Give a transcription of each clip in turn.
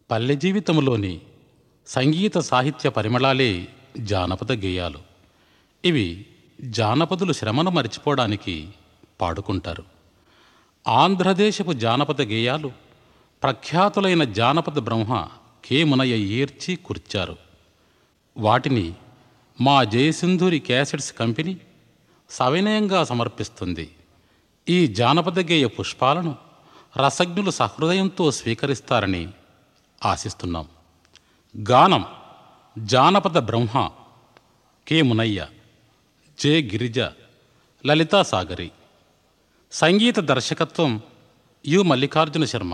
పల్లె జీవితంలోని సంగీత సాహిత్య పరిమళాలే జానపద గేయాలు ఇవి జానపదులు శ్రమను మరిచిపోవడానికి పాడుకుంటారు ఆంధ్రదేశపు జానపద గేయాలు ప్రఖ్యాతులైన జానపద బ్రహ్మ కె మునయ్య ఏర్చి కూర్చారు వాటిని మా జయసింధూరి క్యాసెట్స్ కంపెనీ సవినయంగా సమర్పిస్తుంది ఈ జానపద గేయ పుష్పాలను రసజ్ఞులు సహృదయంతో స్వీకరిస్తారని ఆశిస్తున్నాం గానం జానపద బ్రహ్మ కె మునయ్య జె గిరిజ లలితా సాగరి సంగీత దర్శకత్వం యు మల్లికార్జున శర్మ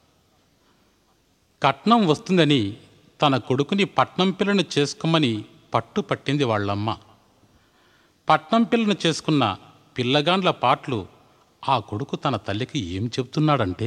కట్నం వస్తుందని తన కొడుకుని పట్నం పిల్లను చేసుకోమని పట్టు పట్టింది వాళ్ళమ్మ పట్నం పిల్లను చేసుకున్న పిల్లగాండ్ల పాటలు ఆ కొడుకు తన తల్లికి ఏం చెప్తున్నాడంటే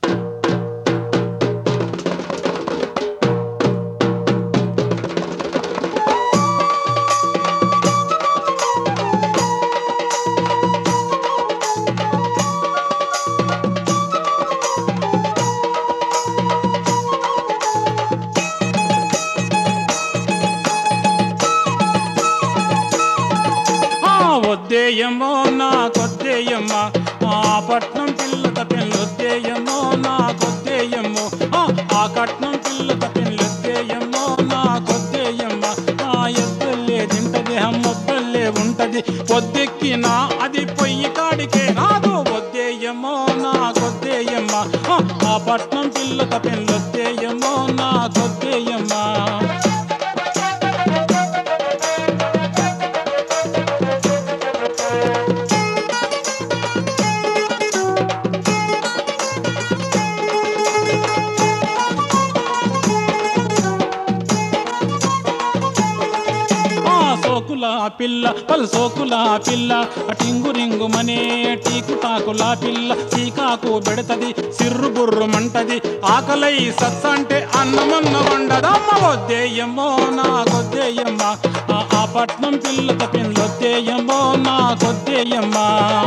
ఆ వద్దేయమో నా కొద్దేయమ్మ ఆ పట్నం పిల్లక పెళ్ళొద్దేయమో నా కొద్దేయమ్మో ఆ ఆ కట్నం పిల్లక పెళ్ళొద్దేయమో నా కొద్దేయమ్మ ఆ ఎద్దల్లే తింటది అమ్మొద్దల్లే ఉంటది పొద్దెక్కినా అది పొయ్యి కాడికే రాదు వద్దేయమో నా కొద్దేయమ్మ ఆ, ఆ పట్నం పిల్లక పెళ్ళొద్దేయమో నా కొద్దేయమ్మ ఆ సోకుల పిల్ల పలు సోకుల పిల్ల టింగు రింగు మనే టీకు టాకుల పిల్ల చీకాకు పెడతది సిర్రు బుర్రు మంటది ఆకలై సత్స అంటే అన్నమన్న వండదమ్మ వద్దేయమ్మో నా కొద్దేయమ్మ ఆ ఆ పట్నం పిల్లత పిల్లొద్దేయమ్మో నా కొద్దేయమ్మా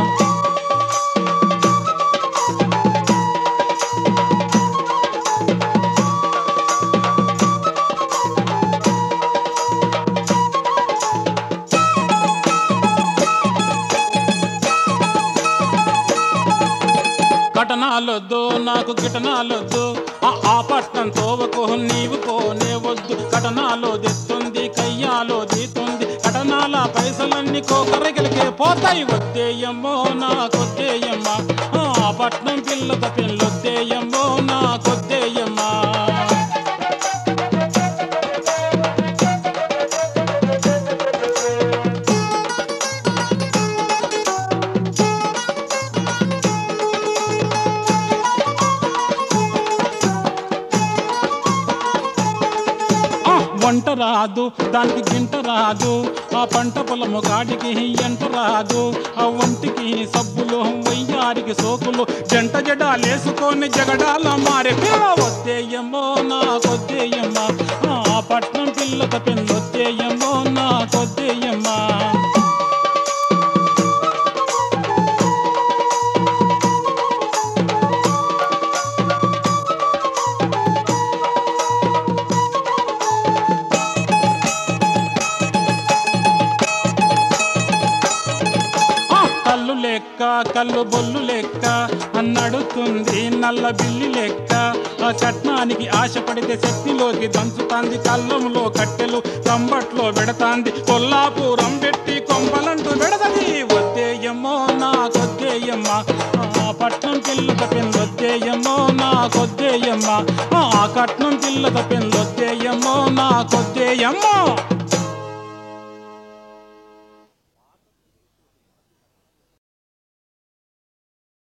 కటనాలొద్దు నాకు కిటనాలొద్దు ఆ ఆ పట్నం తోవకు నీవు కోనే వద్దు కటనాలో తెస్తుంది కయ్యాలో తీతుంది కటనాల పైసలన్నీ కోకరగలికే పోతాయి వద్దేయమ్మో నా కొద్దేయమ్మ ఆ పట్నం పిల్లత పిల్లొద్దేయమ్మో నా కొద్దేయమ్మా ఆ వంట రాదు దానికి గింట రాదు ఆ పంట పొలము కాడికి ఎంట రాదు ఆ వంటికి సబ్బులు వయ్యారికి సోకులు జంట జడాలేసుకొని జగడాల మారే పిల్ల వద్దేయమ్మో నా కొద్దేయమ్మ ఆ పట్నం పిల్లక పిల్లొద్దేయమ్మో నా కొద్దేయమ్మా ఆ కళ్ళు లెక్క కళ్ళు బొల్లు లెక్క అన్నడుతుంది నల్ల బిల్లి లెక్క ఆ చట్నానికి ఆశపడితే శక్తిలోకి దంచుతాంది కళ్ళంలో కట్టెలు కంబట్లో పెడతాంది కొల్లాపురం పెట్టి కొంపలంటూ పెడతది వద్దేయమ్మో నా కొద్దేయమ్మ ఆ పట్నం పిల్లక పెళ్ళొద్దేయమ్మో నా కొద్దేయమ్మ ఆ కట్నం పిల్లక పెళ్ళొద్దేయమ్మో నా కొద్దేయమ్మో